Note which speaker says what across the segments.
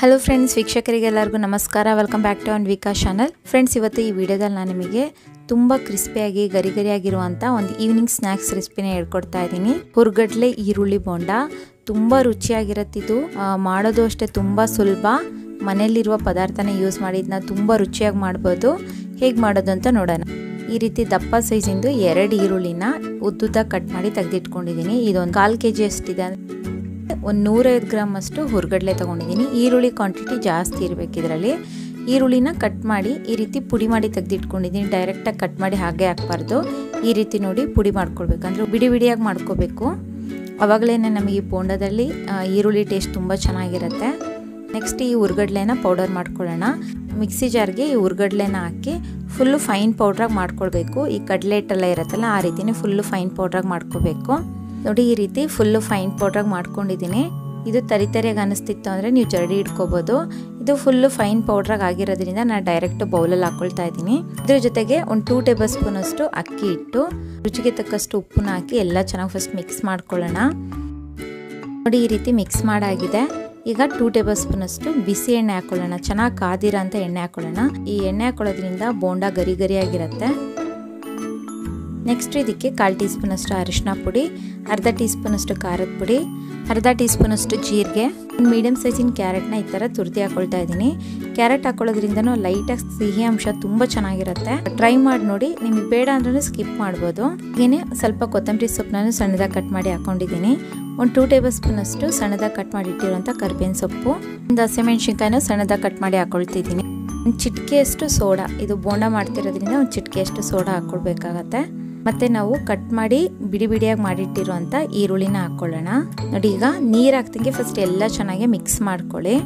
Speaker 1: hello friends ವೀಕ್ಷಕರಿಗೆಲ್ಲರಿಗೂ ನಮಸ್ಕಾರ welcome back to on Vika channel friends ಇವತ್ತು ಈ ವಿಡಿಯೋದಲ್ಲಿ ನಾನು ನಿಮಗೆ ತುಂಬ ಕ್ರಿಸ್ಪಿಯಾಗಿ ಗರಿ ಗರಿಯಾಗಿರುವಂಥ ಒಂದು ಈವ್ನಿಂಗ್ ಸ್ನ್ಯಾಕ್ಸ್ ರೆಸಿಪಿನ ಹೇಳ್ಕೊಡ್ತಾ ಇದ್ದೀನಿ ಹುರ್ಗಡ್ಲೆ ಈರುಳ್ಳಿ ಬೋಂಡ ತುಂಬ ರುಚಿಯಾಗಿರತ್ತಿದು ಆ, ಮಾಡೋದು ಅಷ್ಟೇ ತುಂಬ ಸುಲಭ ಮನೆಯಲ್ಲಿರುವ ಪದಾರ್ಥನ ಯೂಸ್ ಮಾಡಿ ಇದನ್ನ ತುಂಬ ರುಚಿಯಾಗಿ ಮಾಡ್ಬೋದು ಹೇಗೆ ಮಾಡೋದು ಅಂತ ನೋಡೋಣ ಈ ರೀತಿ ದಪ್ಪ ಸೈಜಿಂದು ಎರಡು ಈರುಳ್ಳಿನ ಉದ್ದುದ್ದ ಕಟ್ ಮಾಡಿ ತೆಗೆದಿಟ್ಕೊಂಡಿದ್ದೀನಿ ಇದೊಂದು ಕಾಲು ಕೆ ಜಿ ಅಷ್ಟಿದೆ ಒಂದು ನೂರೈವತ್ತು ಗ್ರಾಮ್ ಅಷ್ಟು ಹುರ್ಗಡ್ಲೆ ತೊಗೊಂಡಿದ್ದೀನಿ ಈರುಳ್ಳಿ ಕ್ವಾಂಟಿಟಿ ಜಾಸ್ತಿ ಇರಬೇಕು ಇದರಲ್ಲಿ ಈರುಳ್ಳಿನ ಕಟ್ ಮಾಡಿ ಈ ರೀತಿ ಪುಡಿ ಮಾಡಿ ತೆಗೆದಿಟ್ಕೊಂಡಿದ್ದೀನಿ ಡೈರೆಕ್ಟಾಗಿ ಕಟ್ ಮಾಡಿ ಹಾಗೆ ಹಾಕ್ಬಾರ್ದು ಈ ರೀತಿ ನೋಡಿ ಪುಡಿ ಮಾಡ್ಕೊಳ್ಬೇಕು ಅಂದರೆ ಬಿಡಿ ಬಿಡಿಯಾಗಿ ಮಾಡ್ಕೋಬೇಕು ಅವಾಗಲೇ ನಮಗೆ ಈ ಬೋಂಡದಲ್ಲಿ ಆ, ಈರುಳ್ಳಿ ಟೇಸ್ಟ್ ತುಂಬ ಚೆನ್ನಾಗಿರುತ್ತೆ ನೆಕ್ಸ್ಟ್ ಈ ಹುರ್ಗಡ್ಲೆನ ಪೌಡರ್ ಮಾಡ್ಕೊಳ್ಳೋಣ ಮಿಕ್ಸಿ ಜಾರ್ಗೆ ಈ ಹುರ್ಗಡ್ಲೆನ ಹಾಕಿ ಫುಲ್ಲು ಫೈನ್ ಪೌಡ್ರಾಗಿ ಮಾಡ್ಕೊಳ್ಬೇಕು ಈ ಕಡಲೆ ಹಿಟ್ಟೆಲ್ಲ ಇರುತ್ತಲ್ಲ ಆ ರೀತಿನೇ ಫುಲ್ಲು ಫೈನ್ ಪೌಡ್ರಾಗಿ ಮಾಡ್ಕೋಬೇಕು ನೋಡಿ ಈ ರೀತಿ ಫುಲ್ಲು ಫೈನ್ ಪೌಡ್ರಾಗಿ ಮಾಡ್ಕೊಂಡಿದ್ದೀನಿ ಇದು ತರಿ ತರಿಯಾಗಿ ಅನಿಸ್ತಿತ್ತು ಅಂದರೆ ನೀವು ಜರಡಿ ಇಟ್ಕೋಬೋದು ಇದು ಫುಲ್ಲು ಫೈನ್ ಪೌಡ್ರಾಗಿ ಆಗಿರೋದ್ರಿಂದ ನಾನು ಡೈರೆಕ್ಟ್ ಬೌಲಲ್ಲಿ ಹಾಕೊಳ್ತಾ ಇದ್ದೀನಿ ಇದ್ರ ಜೊತೆಗೆ ಒಂದು ಟೂ ಟೇಬಲ್ ಸ್ಪೂನ್ ಅಷ್ಟು ಅಕ್ಕಿ ಇಟ್ಟು ರುಚಿಗೆ ತಕ್ಕಷ್ಟು ಉಪ್ಪನ್ನ ಹಾಕಿ ಎಲ್ಲ ಚೆನ್ನಾಗಿ ಫಸ್ಟ್ ಮಿಕ್ಸ್ ಮಾಡ್ಕೊಳ್ಳೋಣ ನೋಡಿ ಈ ರೀತಿ ಮಿಕ್ಸ್ ಮಾಡಾಗಿದೆ ಈಗ ಟೂ ಟೇಬಲ್ ಸ್ಪೂನ್ ಅಷ್ಟು ಬಿಸಿ ಎಣ್ಣೆ ಹಾಕೊಳ್ಳೋಣ ಚೆನ್ನಾಗಿ ಕಾದಿರ ಅಂತ ಎಣ್ಣೆ ಹಾಕೊಳ್ಳೋಣ ಈ ಎಣ್ಣೆ ಹಾಕೊಳ್ಳೋದ್ರಿಂದ ಬೋಂಡ ಗರಿ ಗರಿಯಾಗಿರುತ್ತೆ ನೆಕ್ಸ್ಟ್ ಇದಕ್ಕೆ ಕಾಲು ಟೀ ಸ್ಪೂನ್ ಅಷ್ಟು ಅರಿಶಿನ ಪುಡಿ ಅರ್ಧ ಟೀ ಸ್ಪೂನ್ ಅಷ್ಟು ಖಾರದ ಪುಡಿ ಅರ್ಧ ಟೀ ಸ್ಪೂನ್ ಅಷ್ಟು ಜೀರಿಗೆ ಒಂದು ಮೀಡಿಯಮ್ ಸೈಜಿನ ಕ್ಯಾರೆಟ್ನ ಈ ಥರ ತುರ್ದಿ ಹಾಕೊಳ್ತಾ ಇದ್ದೀನಿ ಕ್ಯಾರೆಟ್ ಹಾಕೊಳ್ಳೋದ್ರಿಂದನೂ ಲೈಟಾಗಿ ಸಿಹಿ ಅಂಶ ತುಂಬ ಚೆನ್ನಾಗಿರುತ್ತೆ ಟ್ರೈ ಮಾಡಿ ನೋಡಿ ನಿಮಗೆ ಬೇಡ ಅಂದ್ರೂ ಸ್ಕಿಪ್ ಮಾಡ್ಬೋದು ಹಾಗೆಯೇ ಸ್ವಲ್ಪ ಕೊತ್ತಂಬರಿ ಸೊಪ್ಪನ್ನು ಸಣ್ಣದಾಗಿ ಕಟ್ ಮಾಡಿ ಹಾಕೊಂಡಿದ್ದೀನಿ ಒಂದು ಟೂ ಟೇಬಲ್ ಸ್ಪೂನ್ ಅಷ್ಟು ಸಣ್ಣದಾಗಿ ಕಟ್ ಮಾಡಿ ಇಟ್ಟಿರುವಂಥ ಕರ್ಬೇವಿನ ಸೊಪ್ಪು ಒಂದು ಹಸಿಮೆಣ್ಸಿನ್ಕಾಯಿನೂ ಸಣ್ಣದಾಗಿ ಕಟ್ ಮಾಡಿ ಹಾಕೊಳ್ತಿದ್ದೀನಿ ಒಂದು ಚಿಟಿಕೆಯಷ್ಟು ಸೋಡಾ ಇದು ಬೋಂಡ ಮಾಡ್ತಿರೋದ್ರಿಂದ ಒಂದು ಚಿಟಿಕೆಯಷ್ಟು ಸೋಡಾ ಹಾಕ್ಕೊಳ್ಬೇಕಾಗತ್ತೆ ಮತ್ತೆ ನಾವು ಕಟ್ ಮಾಡಿ ಬಿಡಿ ಬಿಡಿಯಾಗಿ ಮಾಡಿಟ್ಟಿರುವಂಥ ಈರುಳ್ಳಿನ ಹಾಕ್ಕೊಳ್ಳೋಣ ನೋಡಿ ಈಗ ನೀರು ಹಾಕ್ದಂಗೆ ಫಸ್ಟ್ ಎಲ್ಲ ಚೆನ್ನಾಗಿ ಮಿಕ್ಸ್ ಮಾಡ್ಕೊಳ್ಳಿ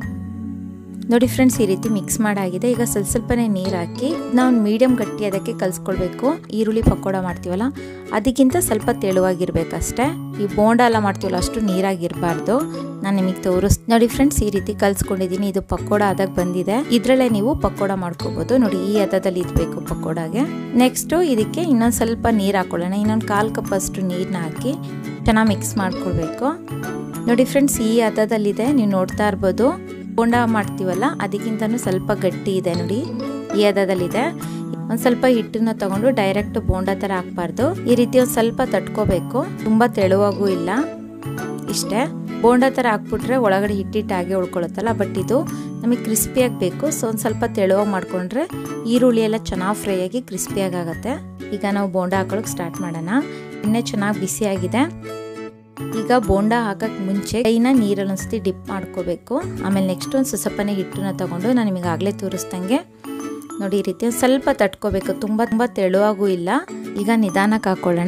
Speaker 1: ನೋಡಿ ಫ್ರೆಂಡ್ಸ್ ಈ ರೀತಿ ಮಿಕ್ಸ್ ಮಾಡಾಗಿದೆ ಈಗ ಸ್ವಲ್ಪ ಸ್ವಲ್ಪನೇ ನೀರು ಹಾಕಿ ನಾವು ಮೀಡಿಯಮ್ ಗಟ್ಟಿ ಅದಕ್ಕೆ ಕಲಿಸ್ಕೊಳ್ಬೇಕು ಈರುಳ್ಳಿ ಪಕೋಡ ಮಾಡ್ತೀವಲ್ಲ ಅದಕ್ಕಿಂತ ಸ್ವಲ್ಪ ತೆಳುವಾಗಿರ್ಬೇಕಷ್ಟೇ ಈ ಬೋಂಡ ಎಲ್ಲ ಮಾಡ್ತೀವಲ್ಲ ಅಷ್ಟು ನೀರಾಗಿರಬಾರ್ದು ನಾನು ನಿಮಗೆ ತೋರಿಸ್ ನೋಡಿ ಫ್ರೆಂಡ್ಸ್ ಈ ರೀತಿ ಕಲ್ಸ್ಕೊಂಡಿದ್ದೀನಿ ಇದು ಪಕೋಡ ಆದಾಗ ಬಂದಿದೆ ಇದ್ರಲ್ಲೇ ನೀವು ಪಕೋಡ ಮಾಡ್ಕೋಬಹುದು ನೋಡಿ ಈ ಹದದಲ್ಲಿ ಇದ್ಬೇಕು ಪಕೋಡಾಗೆ ನೆಕ್ಸ್ಟ್ ಇದಕ್ಕೆ ಇನ್ನೊಂದು ಸ್ವಲ್ಪ ನೀರು ಹಾಕೊಳ್ಳೋಣ ಇನ್ನೊಂದು ಕಾಲು ಕಪ್ ಅಷ್ಟು ನೀರನ್ನ ಹಾಕಿ ಚೆನ್ನಾಗಿ ಮಿಕ್ಸ್ ಮಾಡ್ಕೊಳ್ಬೇಕು ನೋಡಿ ಫ್ರೆಂಡ್ಸ್ ಈ ಹದದಲ್ಲಿದೆ ನೀವು ನೋಡ್ತಾ ಇರ್ಬೋದು ಬೋಂಡ ಮಾಡ್ತೀವಲ್ಲ ಅದಕ್ಕಿಂತನೂ ಸ್ವಲ್ಪ ಗಟ್ಟಿ ಇದೆ ನೋಡಿ ಈ ಹದದಲ್ಲಿದೆ ಒಂದು ಸ್ವಲ್ಪ ಹಿಟ್ಟನ್ನ ತಗೊಂಡು ಡೈರೆಕ್ಟ್ ಬೋಂಡ ಥರ ಹಾಕ್ಬಾರ್ದು ಈ ರೀತಿ ಒಂದು ಸ್ವಲ್ಪ ತಟ್ಕೋಬೇಕು ತುಂಬ ತೆಳುವಾಗೂ ಇಲ್ಲ ಇಷ್ಟೇ ಬೋಂಡ ಥರ ಹಾಕ್ಬಿಟ್ರೆ ಒಳಗಡೆ ಹಿಟ್ಟಿಟ್ಟಾಗೆ ಉಳ್ಕೊಳುತ್ತಲ್ಲ ಬಟ್ ಇದು ನಮಗೆ ಕ್ರಿಸ್ಪಿಯಾಗಿ ಬೇಕು ಸೊ ಒಂದು ಸ್ವಲ್ಪ ತೆಳುವಾಗಿ ಮಾಡ್ಕೊಂಡ್ರೆ ಈರುಳ್ಳಿ ಎಲ್ಲ ಚೆನ್ನಾಗಿ ಫ್ರೈ ಆಗಿ ಕ್ರಿಸ್ಪಿಯಾಗಿ ಆಗುತ್ತೆ ಈಗ ನಾವು ಬೋಂಡ ಹಾಕೊಳ್ಳೋಕೆ ಸ್ಟಾರ್ಟ್ ಮಾಡೋಣ ಎಣ್ಣೆ ಚೆನ್ನಾಗಿ ಬಿಸಿಯಾಗಿದೆ ಈಗ ಬೋಂಡ ಹಾಕಕ್ಕೆ ಮುಂಚೆ ಕೈನ ನೀರಲ್ಲಿ ಒಂದ್ಸತಿ ಡಿಪ್ ಮಾಡ್ಕೋಬೇಕು ಆಮೇಲೆ ನೆಕ್ಸ್ಟ್ ಒಂದು ಸ್ವಲ್ಪನೇ ಹಿಟ್ಟನ್ನ ತಗೊಂಡು ನಾನು ನಿಮಗೆ ಆಗಲೇ ತೋರಿಸ್ದಂಗೆ ನೋಡಿ ಈ ರೀತಿ ಒಂದ್ ಸ್ವಲ್ಪ ತಟ್ಕೋಬೇಕು ತುಂಬ ತುಂಬ ತೆಳುವಾಗೂ ಇಲ್ಲ ಈಗ ನಿಧಾನಕ್ಕೆ ಹಾಕೊಳ್ಳೋಣ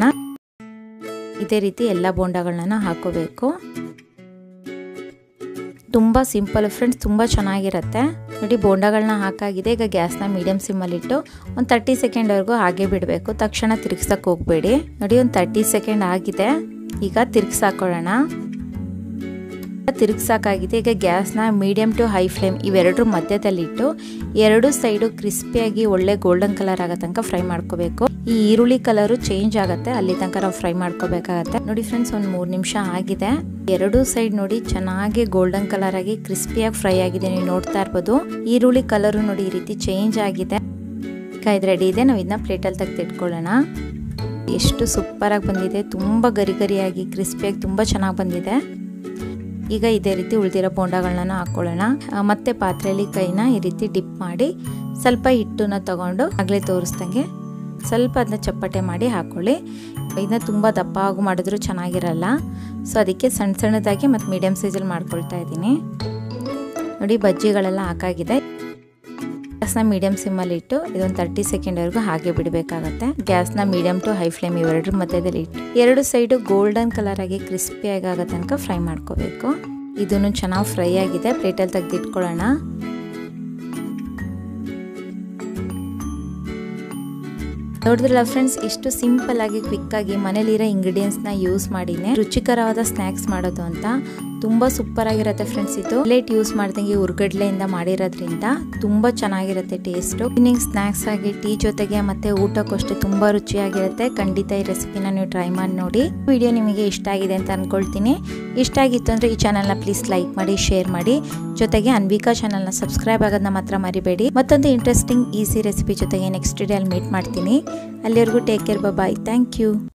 Speaker 1: ಇದೇ ರೀತಿ ಎಲ್ಲ ಬೋಂಡಗಳನ್ನ ಹಾಕೋಬೇಕು ತುಂಬ ಸಿಂಪಲ್ ಫ್ರೆಂಡ್ಸ್ ತುಂಬ ಚೆನ್ನಾಗಿರುತ್ತೆ ನೋಡಿ ಬೋಂಡಗಳನ್ನ ಹಾಕಾಗಿದೆ ಈಗ ಗ್ಯಾಸ್ನ ಮೀಡಿಯಮ್ ಸಿಮ್ಮಲ್ಲಿಟ್ಟು ಒಂದು ತರ್ಟಿ ಸೆಕೆಂಡ್ವರೆಗೂ ಹಾಗೆ ಬಿಡಬೇಕು ತಕ್ಷಣ ತಿರ್ಗ್ಸಕ್ಕೆ ಹೋಗಬೇಡಿ ನೋಡಿ ಒಂದು ತರ್ಟಿ ಸೆಕೆಂಡ್ ಆಗಿದೆ ಈಗ ತಿರ್ಗ್ಸಾಕೊಳ್ಳೋಣ ತಿರುಗ್ಸಾಕಾಗಿದೆ ಈಗ ಗ್ಯಾಸ್ನ ಮೀಡಿಯಮ್ ಟು ಹೈ ಫ್ಲೇಮ್ ಇವೆರಡರ ಮಧ್ಯದಲ್ಲಿಟ್ಟು ಎರಡು ಸೈಡು ಕ್ರಿಸ್ಪಿಯಾಗಿ ಒಳ್ಳೆ ಗೋಲ್ಡನ್ ಕಲರ್ ಆಗೋ ತನಕ ಫ್ರೈ ಮಾಡ್ಕೋಬೇಕು ಈ ಈರುಳ್ಳಿ ಕಲರು ಚೇಂಜ್ ಆಗುತ್ತೆ ಅಲ್ಲಿ ತನಕ ನಾವು ಫ್ರೈ ಮಾಡ್ಕೋಬೇಕಾಗತ್ತೆ ನೋಡಿ ಫ್ರೆಂಡ್ಸ್ ಒಂದು ಮೂರು ನಿಮಿಷ ಆಗಿದೆ ಎರಡು ಸೈಡ್ ನೋಡಿ ಚೆನ್ನಾಗಿ ಗೋಲ್ಡನ್ ಕಲರ್ ಆಗಿ ಕ್ರಿಸ್ಪಿಯಾಗಿ ಫ್ರೈ ಆಗಿದೆ ನೀವು ನೋಡ್ತಾ ಇರ್ಬೋದು ಈರುಳ್ಳಿ ಕಲರು ನೋಡಿ ಈ ರೀತಿ ಚೇಂಜ್ ಆಗಿದೆ ಇದು ರೆಡಿ ಇದೆ ನಾವು ಇದನ್ನ ಪ್ಲೇಟಲ್ಲಿ ತೆಗೆದಿಟ್ಕೊಳ್ಳೋಣ ಎಷ್ಟು ಸೂಪರಾಗಿ ಬಂದಿದೆ ತುಂಬ ಗರಿ ಗರಿಯಾಗಿ ಕ್ರಿಸ್ಪಿಯಾಗಿ ತುಂಬ ಚೆನ್ನಾಗಿ ಬಂದಿದೆ ಈಗ ಇದೇ ರೀತಿ ಉಳಿದಿರೋ ಬೋಂಡಗಳನ್ನ ಹಾಕ್ಕೊಳ್ಳೋಣ ಮತ್ತೆ ಪಾತ್ರೆಯಲ್ಲಿ ಕೈನ ಈ ರೀತಿ ಡಿಪ್ ಮಾಡಿ ಸ್ವಲ್ಪ ಹಿಟ್ಟನ್ನ ತಗೊಂಡು ಆಗಲೇ ತೋರಿಸ್ದಂಗೆ ಸ್ವಲ್ಪ ಅದನ್ನ ಚಪ್ಪಟೆ ಮಾಡಿ ಹಾಕ್ಕೊಳ್ಳಿ ಇದನ್ನ ತುಂಬ ದಪ್ಪ ಆಗು ಮಾಡಿದ್ರು ಚೆನ್ನಾಗಿರಲ್ಲ ಸೊ ಅದಕ್ಕೆ ಸಣ್ಣ ಸಣ್ಣದಾಗಿ ಮತ್ತು ಮೀಡಿಯಮ್ ಸೈಜಲ್ಲಿ ಮಾಡ್ಕೊಳ್ತಾ ಇದ್ದೀನಿ ನೋಡಿ ಬಜ್ಜಿಗಳೆಲ್ಲ ಹಾಕಾಗಿದೆ ಗ್ಯಾಸ್ನ ಮೀಡಿಯಮ್ ಸಿಮ್ಮಲ್ಲಿ ಇಟ್ಟು ಇದೊಂದು ತರ್ಟಿ ಸೆಕೆಂಡ್ವರೆಗೂ ಹಾಗೆ ಬಿಡಬೇಕಾಗತ್ತೆ ಗ್ಯಾಸ್ನ ಮೀಡಿಯಮ್ ಟು ಹೈ ಫ್ಲೇಮ್ ಇವೆರಡರ ಮಧ್ಯದಲ್ಲಿ ಇಟ್ಟು ಎರಡು ಸೈಡು ಗೋಲ್ಡನ್ ಕಲರ್ ಆಗಿ ಕ್ರಿಸ್ಪಿಯಾಗಿ ಆಗೋ ತನಕ ಫ್ರೈ ಮಾಡ್ಕೋಬೇಕು ಇದನ್ನು ಚೆನ್ನಾಗಿ ಫ್ರೈ ಆಗಿದೆ ಪ್ಲೇಟಲ್ಲಿ ತೆಗೆದಿಟ್ಕೊಳ್ಳೋಣ ನೋಡಿದ್ರಲ್ಲ ಫ್ರೆಂಡ್ಸ್ ಎಷ್ಟು ಸಿಂಪಲ್ ಆಗಿ ಕ್ವಿಕ್ ಆಗಿ ಮನೇಲಿರೋ ಇಂಗ್ರೀಡಿಯೆಂಟ್ಸ್ನ ಯೂಸ್ ಮಾಡಿನೇ ರುಚಿಕರವಾದ ಸ್ನ್ಯಾಕ್ಸ್ ಮಾಡೋದು ಅಂತ ತುಂಬ ಸೂಪರ್ ಆಗಿರುತ್ತೆ ಫ್ರೆಂಡ್ಸ್ ಇದು ಪ್ಲೇಟ್ ಯೂಸ್ ಮಾಡ್ದಂಗೆ ಉರ್ಗಡ್ಲೆಯಿಂದ ಮಾಡಿರೋದ್ರಿಂದ ತುಂಬ ಚೆನ್ನಾಗಿರುತ್ತೆ ಟೇಸ್ಟು ಈವ್ನಿಂಗ್ ಸ್ನ್ಯಾಕ್ಸ್ ಆಗಿ ಟೀ ಜೊತೆಗೆ ಮತ್ತೆ ಊಟಕ್ಕಷ್ಟೇ ತುಂಬ ರುಚಿಯಾಗಿರುತ್ತೆ ಖಂಡಿತ ಈ ರೆಸಿಪಿನ ನೀವು ಟ್ರೈ ಮಾಡಿ ನೋಡಿ ವಿಡಿಯೋ ನಿಮಗೆ ಇಷ್ಟ ಆಗಿದೆ ಅಂತ ಅನ್ಕೊಳ್ತೀನಿ ಇಷ್ಟ ಆಗಿತ್ತು ಅಂದರೆ ಈ ಚಾನಲ್ನ ಪ್ಲೀಸ್ ಲೈಕ್ ಮಾಡಿ ಶೇರ್ ಮಾಡಿ ಜೊತೆಗೆ ಅನ್ವಿಕಾ ಚಾನಲ್ನ ಸಬ್ಸ್ಕ್ರೈಬ್ ಆಗೋದನ್ನ ಮಾತ್ರ ಮರಿಬೇಡಿ ಮತ್ತೊಂದು ಇಂಟ್ರೆಸ್ಟಿಂಗ್ ಈಸಿ ರೆಸಿಪಿ ಜೊತೆಗೆ ನೆಕ್ಸ್ಟ್ ವಿಡಿಯೋಲಿ ಮೀಟ್ ಮಾಡ್ತೀನಿ ಅಲ್ಲಿವರೆಗೂ take care bye thank you